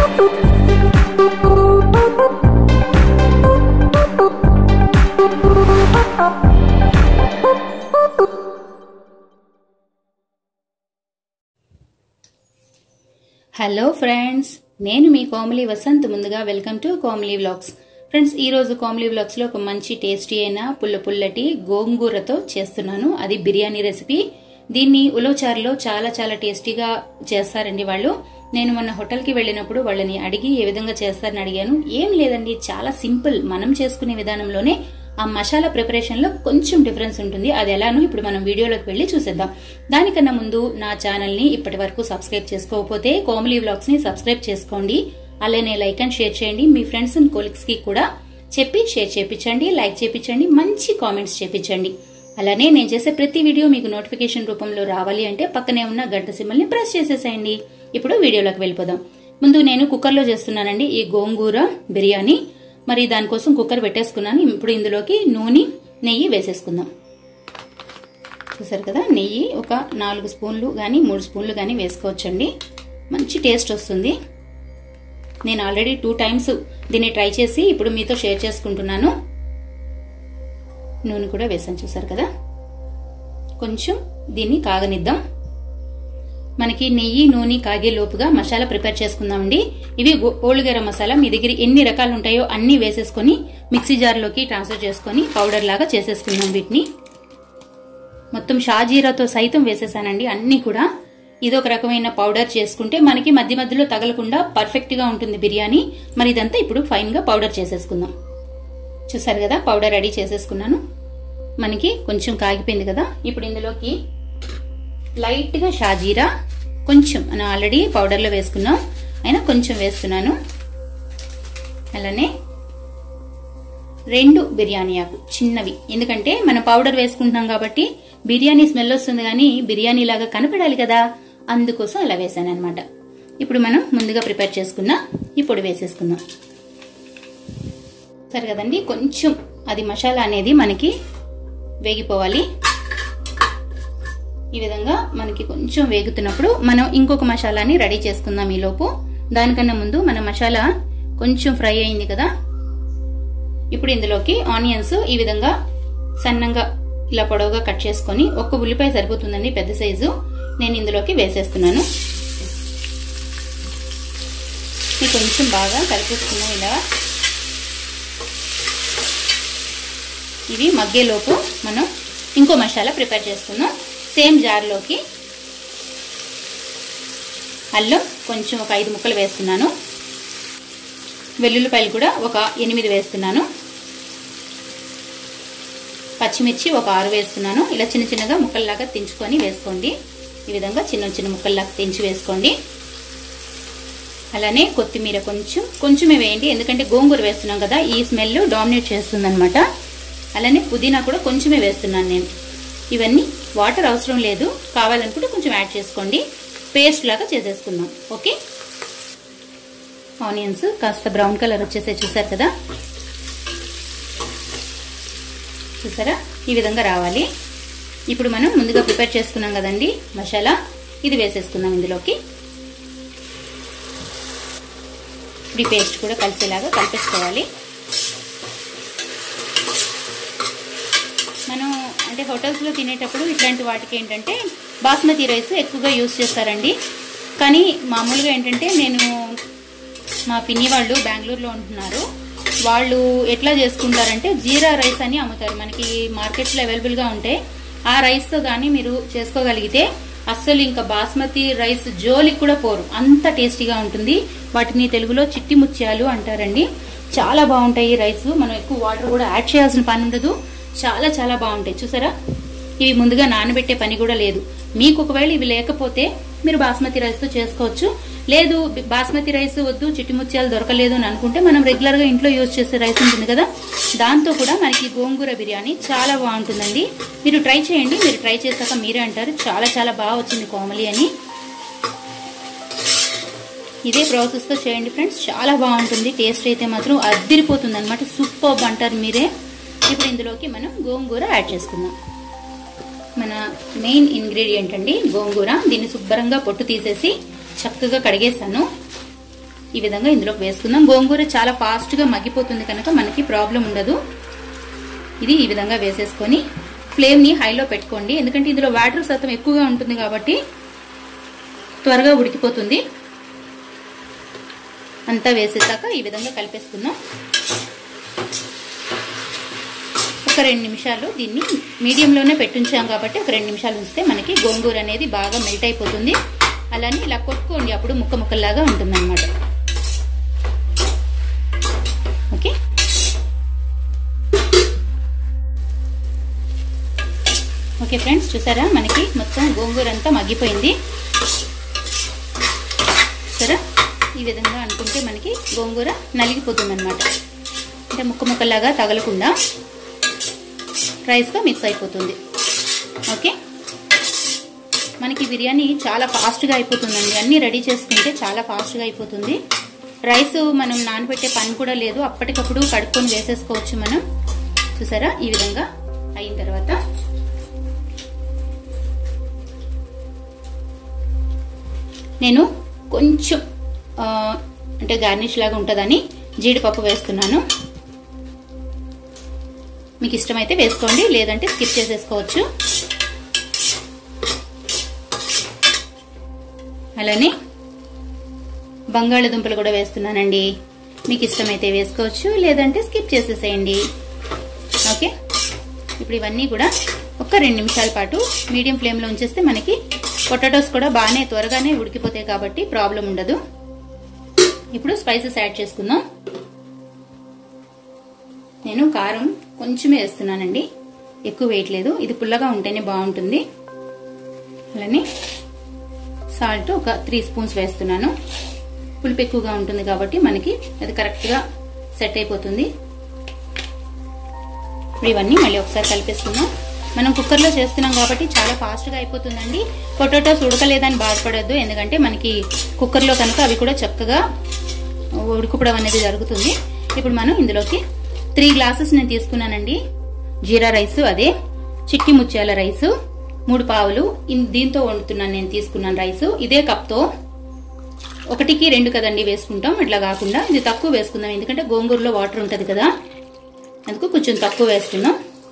Hello friends నేను మీ కోమలి వసంత్ ముందుగా welcome to Komali vlogs friends ఈ రోజు కోమలి వ్లాగ్స్ లో ఒక మంచి టేస్టీ అయిన పుల్ల పుల్లటి గోంగూరతో చేస్తున్నాను అది బిర్యానీ రెసిపీ దీన్ని ఉలవచారులో చాలా చాలా టేస్టీగా చేస్తారండి వాళ్ళు నేను మొన్న హోటల్కి వెళ్ళినప్పుడు వాళ్ళని అడిగి ఏ విధంగా చేస్తారని అడిగాను ఏం లేదండి చాలా సింపుల్ మనం చేసుకునే విధానంలోనే ఆ మసాలా ప్రిపరేషన్ లో కొంచెం డిఫరెన్స్ ఉంటుంది అది ఎలానో ఇప్పుడు మనం వీడియోలోకి వెళ్ళి చూసేద్దాం దానికన్నా ముందు నా ఛానల్ ని ఇప్పటి వరకు సబ్స్క్రైబ్ చేసుకోకపోతే కోమలీ వ్లాగ్స్ ని సబ్స్క్రైబ్ చేసుకోండి అలానే లైక్ అండ్ షేర్ చేయండి మీ ఫ్రెండ్స్ అండ్ కొలీగ్స్ కి కూడా చెప్పి షేర్ చేపించండి లైక్ చేపించండి మంచి కామెంట్స్ చేపించండి అలానే నేను చేసే ప్రతి వీడియో మీకు నోటిఫికేషన్ రూపంలో రావాలి అంటే పక్కనే ఉన్న గంట సింబల్ ని ప్రెస్ చేసేసేయండి ఇప్పుడు వీడియోలోకి వెళ్ళిపోదాం ముందు నేను కుక్కర్లో చేస్తున్నానండి ఈ గోంగూర బిర్యానీ మరి దానికోసం కుక్కర్ పెట్టేసుకున్నాను ఇప్పుడు ఇందులోకి నూనె నెయ్యి వేసేసుకుందాం చూసారు కదా నెయ్యి ఒక నాలుగు స్పూన్లు కానీ మూడు స్పూన్లు కానీ వేసుకోవచ్చండి మంచి టేస్ట్ వస్తుంది నేను ఆల్రెడీ టూ టైమ్స్ దీన్ని ట్రై చేసి ఇప్పుడు మీతో షేర్ చేసుకుంటున్నాను నూనె కూడా వేసాను చూసారు కదా కొంచెం దీన్ని కాగనిద్దాం మనకి నెయ్యి నూనె కాగే లోపుగా మసాలా ప్రిపేర్ చేసుకుందామండి ఇవి ఓల్డ్ గరం మసాలా మీ దగ్గర ఎన్ని రకాలు ఉంటాయో అన్ని వేసేసుకొని మిక్సీ జార్లోకి ట్రాన్స్ఫర్ చేసుకొని పౌడర్ లాగా చేసేసుకుందాం వీటిని మొత్తం షాజీరాతో సైతం వేసేసానండి అన్ని కూడా ఇదొక రకమైన పౌడర్ చేసుకుంటే మనకి మధ్య మధ్యలో తగలకుండా పర్ఫెక్ట్ గా ఉంటుంది బిర్యానీ మరి ఇదంతా ఇప్పుడు ఫైన్ గా పౌడర్ చేసేసుకుందాం చూసారు కదా పౌడర్ రెడీ చేసేసుకున్నాను మనకి కొంచెం కాగిపోయింది కదా ఇప్పుడు ఇందులోకి లైట్ గా షాజీరా కొంచెం మనం ఆల్రెడీ పౌడర్లో వేసుకున్నాం అయినా కొంచెం వేస్తున్నాను అలానే రెండు బిర్యానీ ఆకు చిన్నవి ఎందుకంటే మనం పౌడర్ వేసుకుంటున్నాం కాబట్టి బిర్యానీ స్మెల్ వస్తుంది కానీ బిర్యానీ లాగా కనపడాలి కదా అందుకోసం అలా వేసాను అనమాట ఇప్పుడు మనం ముందుగా ప్రిపేర్ చేసుకున్న ఈ పొడి వేసేసుకుందాం సరే కదండి కొంచెం అది మసాలా అనేది మనకి వేగిపోవాలి ఈ విధంగా మనకి కొంచెం వేగుతున్నప్పుడు మనం ఇంకొక మసాలాని రెడీ చేసుకుందాం ఈలోపు దానికన్నా ముందు మన మసాలా కొంచెం ఫ్రై అయింది కదా ఇప్పుడు ఇందులోకి ఆనియన్స్ ఈ విధంగా సన్నంగా ఇలా పొడవుగా కట్ చేసుకొని ఒక్క ఉల్లిపాయ సరిపోతుందండి పెద్ద సైజు నేను ఇందులోకి వేసేస్తున్నాను ఇది కొంచెం బాగా కలిపేసుకున్నాం ఇలా ఇవి మగ్గేలోపు మనం ఇంకో మసాలా ప్రిపేర్ చేసుకుందాం సేమ్ జార్లోకి అల్లం కొంచెం ఒక ఐదు ముక్కలు వేస్తున్నాను వెల్లుల్లిపాయలు కూడా ఒక ఎనిమిది వేస్తున్నాను పచ్చిమిర్చి ఒక ఆరు వేస్తున్నాను ఇలా చిన్న చిన్నగా ముక్కల్లాగా తెంచుకొని వేసుకోండి ఈ విధంగా చిన్న చిన్న ముక్కల్లాగా తెంచి వేసుకోండి అలానే కొత్తిమీర కొంచెం కొంచెమే వేయండి ఎందుకంటే గోంగూర వేస్తున్నాం కదా ఈ స్మెల్ డామినేట్ చేస్తుంది అలానే పుదీనా కూడా కొంచెమే వేస్తున్నాను నేను ఇవన్నీ వాటర్ అవసరం లేదు కావాలనుకుంటే కొంచెం యాడ్ చేసుకోండి పేస్ట్ లాగా చేసేసుకుందాం ఓకే ఆనియన్స్ కాస్త బ్రౌన్ కలర్ వచ్చేసే చూసారు కదా చూసారా ఈ విధంగా రావాలి ఇప్పుడు మనం ముందుగా ప్రిపేర్ చేసుకున్నాం కదండి మసాలా ఇది వేసేసుకుందాం ఇందులోకి ఇప్పుడు ఈ పేస్ట్ కూడా కలిసేలాగా కలిపేసుకోవాలి మనం అంటే హోటల్స్లో తినేటప్పుడు ఇట్లాంటి వాటికి ఏంటంటే బాస్మతి రైస్ ఎక్కువగా యూస్ చేస్తారండి కానీ మామూలుగా ఏంటంటే నేను మా పిన్ని వాళ్ళు బెంగళూరులో ఉంటున్నారు వాళ్ళు ఎట్లా చేసుకుంటారంటే జీరా రైస్ అని అమ్ముతారు మనకి మార్కెట్లో అవైలబుల్గా ఉంటాయి ఆ రైస్తో కానీ మీరు చేసుకోగలిగితే అస్సలు ఇంకా బాస్మతి రైస్ జోలికి కూడా పోరు అంత టేస్టీగా ఉంటుంది వాటిని తెలుగులో చిట్టి ముత్యాలు అంటారండి చాలా బాగుంటాయి రైస్ మనం ఎక్కువ వాటర్ కూడా యాడ్ చేయాల్సిన పని ఉండదు చాలా చాలా బాగుంటాయి చూసారా ఇవి ముందుగా నానబెట్టే పని కూడా లేదు మీకు ఒకవేళ ఇవి లేకపోతే మీరు బాస్మతి రైస్తో చేసుకోవచ్చు లేదు బాస్మతి రైస్ వద్దు చిట్టి ముత్యాలు దొరకలేదు అని అనుకుంటే మనం రెగ్యులర్గా ఇంట్లో యూజ్ చేసే రైస్ ఉంటుంది కదా దాంతో కూడా మనకి గోంగూర బిర్యానీ చాలా బాగుంటుందండి మీరు ట్రై చేయండి మీరు ట్రై చేశాక మీరే అంటారు చాలా చాలా బాగా వచ్చింది కోమలి అని ఇదే ప్రాసెస్తో చేయండి ఫ్రెండ్స్ చాలా బాగుంటుంది టేస్ట్ అయితే మాత్రం అద్దిరిపోతుంది అనమాట సూపర్ అంటారు మీరే ఇప్పుడు ఇందులోకి మనం గోంగూర యాడ్ చేసుకుందాం మన మెయిన్ ఇంగ్రీడియంట్ అండి గోంగూర దీన్ని శుభ్రంగా పొట్టు తీసేసి చక్కగా కడిగేసాను ఈ విధంగా ఇందులోకి వేసుకుందాం గోంగూర చాలా ఫాస్ట్గా మగ్గిపోతుంది కనుక మనకి ప్రాబ్లం ఉండదు ఇది ఈ విధంగా వేసేసుకొని ఫ్లేమ్ని హైలో పెట్టుకోండి ఎందుకంటే ఇందులో వాటర్ శాతం ఎక్కువగా ఉంటుంది కాబట్టి త్వరగా ఉడికిపోతుంది అంతా వేసేసాక ఈ విధంగా కలిపేసుకుందాం ఒక రెండు నిమిషాలు దీన్ని మీడియంలోనే పెట్టుంచాం కాబట్టి ఒక రెండు నిమిషాలు ఉంచితే మనకి గోంగూర అనేది బాగా మెల్ట్ అయిపోతుంది అలానే ఇలా కొట్టుకోండి అప్పుడు ముక్క ముక్కల్లాగా ఉంటుంది అనమాట ఓకే ఓకే ఫ్రెండ్స్ చూసారా మనకి మొత్తం గోంగూర అంతా మగ్గిపోయింది సరే ఈ విధంగా అనుకుంటే మనకి గోంగూర నలిగిపోతుంది అనమాట అంటే ముక్క ముక్కలాగా తగలకుండా రైస్తో మిక్స్ అయిపోతుంది ఓకే మనకి బిర్యానీ చాలా ఫాస్ట్గా అయిపోతుందండి అన్నీ రెడీ చేసుకుంటే చాలా ఫాస్ట్గా అయిపోతుంది రైస్ మనం నానబెట్టే పని కూడా లేదు అప్పటికప్పుడు కడుక్కొని వేసేసుకోవచ్చు మనం చూసారా ఈ విధంగా అయిన తర్వాత నేను కొంచెం అంటే గార్నిష్ లాగా ఉంటుందని జీడిపప్పు వేస్తున్నాను మీకు ఇష్టమైతే వేసుకోండి లేదంటే స్కిప్ చేసేసుకోవచ్చు అలానే బంగాళదుంపలు కూడా వేస్తున్నానండి మీకు ఇష్టమైతే వేసుకోవచ్చు లేదంటే స్కిప్ చేసేసేయండి ఓకే ఇప్పుడు ఇవన్నీ కూడా ఒక రెండు నిమిషాల పాటు మీడియం ఫ్లేమ్లో ఉంచేస్తే మనకి పొటాటోస్ కూడా బాగానే త్వరగానే ఉడికిపోతాయి కాబట్టి ప్రాబ్లం ఉండదు ఇప్పుడు స్పైసెస్ యాడ్ చేసుకుందాం నేను కారం కొంచెమే వేస్తున్నానండి ఎక్కువ వేయట్లేదు ఇది పుల్లగా ఉంటేనే బాగుంటుంది అలానే సాల్ట్ ఒక త్రీ స్పూన్స్ వేస్తున్నాను పులుపు ఎక్కువగా ఉంటుంది కాబట్టి మనకి అది కరెక్ట్గా సెట్ అయిపోతుంది ఇప్పుడు ఇవన్నీ మళ్ళీ ఒకసారి కలిపేసుకుందాం మనం కుక్కర్లో చేస్తున్నాం కాబట్టి చాలా ఫాస్ట్గా అయిపోతుందండి పొటాటోస్ ఉడకలేదని బాధపడద్దు ఎందుకంటే మనకి కుక్కర్లో కనుక అవి కూడా చక్కగా ఉడుకుపడం అనేది జరుగుతుంది ఇప్పుడు మనం ఇందులోకి త్రీ గ్లాసెస్ నేను తీసుకున్నానండి జీరా రైస్ అదే చిట్టి ముత్యాల రైస్ మూడు పావులు దీంతో వండుతున్నాను నేను తీసుకున్నాను రైస్ ఇదే కప్తో ఒకటికి రెండు కదండి వేసుకుంటాం ఇట్లా కాకుండా ఇది తక్కువ వేసుకుందాం ఎందుకంటే గోంగూరలో వాటర్ ఉంటుంది కదా అందుకు కొంచెం తక్కువ వేస్తున్నాం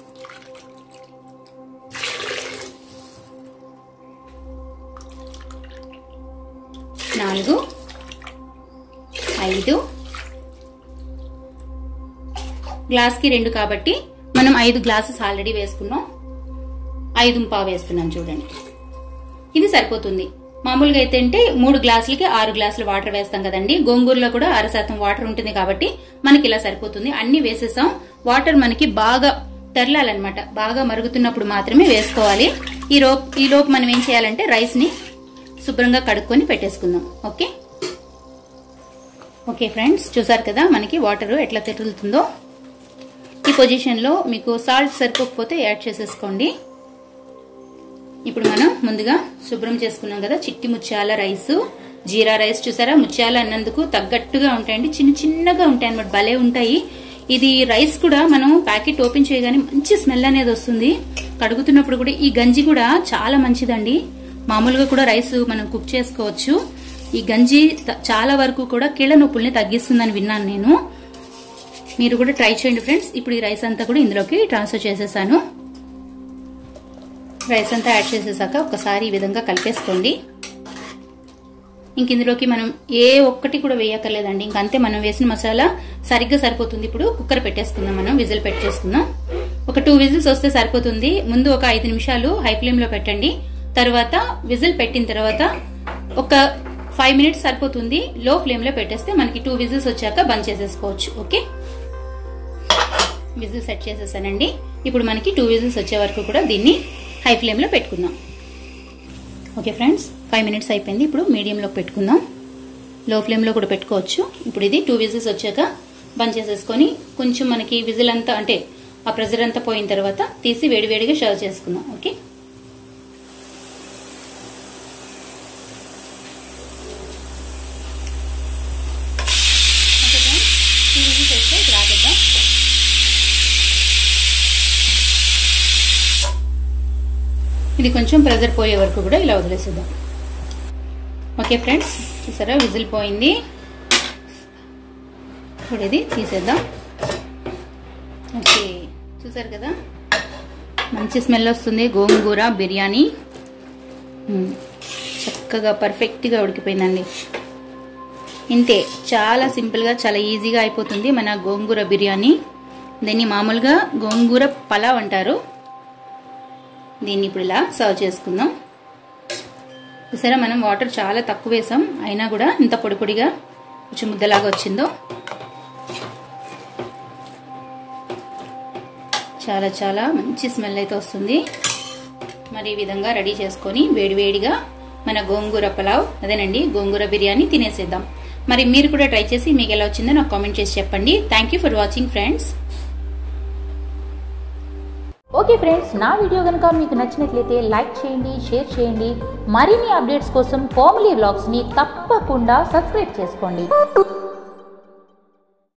నాలుగు ఐదు గ్లాస్కి రెండు కాబట్టి మనం ఐదు గ్లాసెస్ ఆల్రెడీ వేసుకున్నాం ఐదు పావు వేస్తున్నాం చూడండి ఇది సరిపోతుంది మామూలుగా అయితే అంటే మూడు గ్లాసులకి ఆరు గ్లాసులు వాటర్ వేస్తాం కదండి గోంగూరలో కూడా అర శాతం వాటర్ ఉంటుంది కాబట్టి మనకి ఇలా సరిపోతుంది అన్ని వేసేసాం వాటర్ మనకి బాగా తెరలాలన్నమాట బాగా మరుగుతున్నప్పుడు మాత్రమే వేసుకోవాలి ఈ రోప్ ఈ లోపు మనం ఏం చేయాలంటే రైస్ ని శుభ్రంగా కడుక్కొని పెట్టేసుకుందాం ఓకే ఓకే ఫ్రెండ్స్ చూసారు కదా మనకి వాటర్ ఎట్లా తెరులుతుందో ఈ పొజిషన్లో మీకు సాల్ట్ సరిపోకపోతే యాడ్ చేసేసుకోండి ఇప్పుడు మనం ముందుగా శుభ్రం చేసుకున్నాం కదా చిట్టి ముత్యాల రైస్ జీరా రైస్ చూసారా ముత్యాల అన్నందుకు తగ్గట్టుగా ఉంటాయండి చిన్న చిన్నగా ఉంటాయి అనమాట భలే ఉంటాయి ఇది రైస్ కూడా మనం ప్యాకెట్ ఓపెన్ చేయగానే మంచి స్మెల్ అనేది వస్తుంది కడుగుతున్నప్పుడు కూడా ఈ గంజి కూడా చాలా మంచిదండి మామూలుగా కూడా రైస్ మనం కుక్ చేసుకోవచ్చు ఈ గంజి చాలా వరకు కూడా కీళ్ళ నొప్పుల్ని తగ్గిస్తుందని విన్నాను నేను మీరు కూడా ట్రై చేయండి ఫ్రెండ్స్ ఇప్పుడు ఈ రైస్ అంతా కూడా ఇందులోకి ట్రాన్స్ఫర్ చేసేసాను రైస్ అంతా యాడ్ చేసేసాక ఒకసారి ఈ విధంగా కలిపేసుకోండి ఇంక ఇందులోకి మనం ఏ ఒక్కటి కూడా వేయక్కర్లేదండి ఇంకంతే మనం వేసిన మసాలా సరిగ్గా సరిపోతుంది ఇప్పుడు కుక్కర్ పెట్టేసుకుందాం మనం విజిల్ పెట్టేసుకుందాం ఒక టూ విజిల్స్ వస్తే సరిపోతుంది ముందు ఒక ఐదు నిమిషాలు హై ఫ్లేమ్లో పెట్టండి తర్వాత విజిల్ పెట్టిన తర్వాత ఒక ఫైవ్ మినిట్స్ సరిపోతుంది లో ఫ్లేమ్లో పెట్టేస్తే మనకి టూ విజిల్స్ వచ్చాక బంద్ చేసేసుకోవచ్చు ఓకే విజిల్ సెట్ చేసేసానండి ఇప్పుడు మనకి టూ విజిల్స్ వచ్చే వరకు కూడా దీన్ని హై ఫ్లేమ్లో పెట్టుకుందాం ఓకే ఫ్రెండ్స్ ఫైవ్ మినిట్స్ అయిపోయింది ఇప్పుడు మీడియంలో పెట్టుకుందాం లో ఫ్లేమ్లో కూడా పెట్టుకోవచ్చు ఇప్పుడు ఇది టూ విజిల్స్ వచ్చాక బంద్ చేసేసుకొని కొంచెం మనకి విజిల్ అంతా అంటే ఆ ప్రెజర్ అంతా పోయిన తర్వాత తీసి వేడివేడిగా సర్వ్ చేసుకుందాం okay okay friends two whistles వస్తే ఇప్పుడు ఆపేద్దాం ఇది కొంచెం ప్రెజర్ పోయే వరకు కూడా ఇలా వదిలేసేద్దాం ఓకే ఫ్రెండ్స్ చూసారా విజిల్ పోయింది ఇప్పుడు ఇది తీసేద్దాం ఓకే చూసారు కదా మంచి స్మెల్ వస్తుంది గోంగూర బిర్యానీ మ్మ్. చక్కగా పర్ఫెక్ట్గా ఉడికిపోయిందండి ఇంతే చాలా సింపుల్గా చాలా ఈజీగా అయిపోతుంది మన గోంగూర బిర్యానీ దీన్ని మామూలుగా గోంగూర పలావ్ అంటారు దీన్ని ఇప్పుడు ఇలా సర్వ్ చేసుకుందాం చూసారా మనం వాటర్ చాలా తక్కువ వేసాం అయినా కూడా ఇంత పొడి పొడిగా కొంచెం ముద్దలాగా వచ్చిందో చాలా చాలా మంచి స్మెల్ అయితే వస్తుంది మరి ఈ విధంగా రెడీ చేసుకొని వేడివేడిగా మన గోంగూర పలావ్ అదేనండి గోంగూర బిర్యానీ తినేసేద్దాం మరి మీరు కూడా ట్రై చేసి మీకు ఎలా వచ్చిందో నాకు కామెంట్ చేసి చెప్పండి thank you for watching friends okay friends నా వీడియో కనుక మీకు నచ్చినట్లయితే లైక్ చేయండి షేర్ చేయండి మరిన్ని అప్డేట్స్ కోసం కోమలీ వ్లాగ్స్ని తప్పకుండా సబ్స్క్రైబ్ చేసుకోండి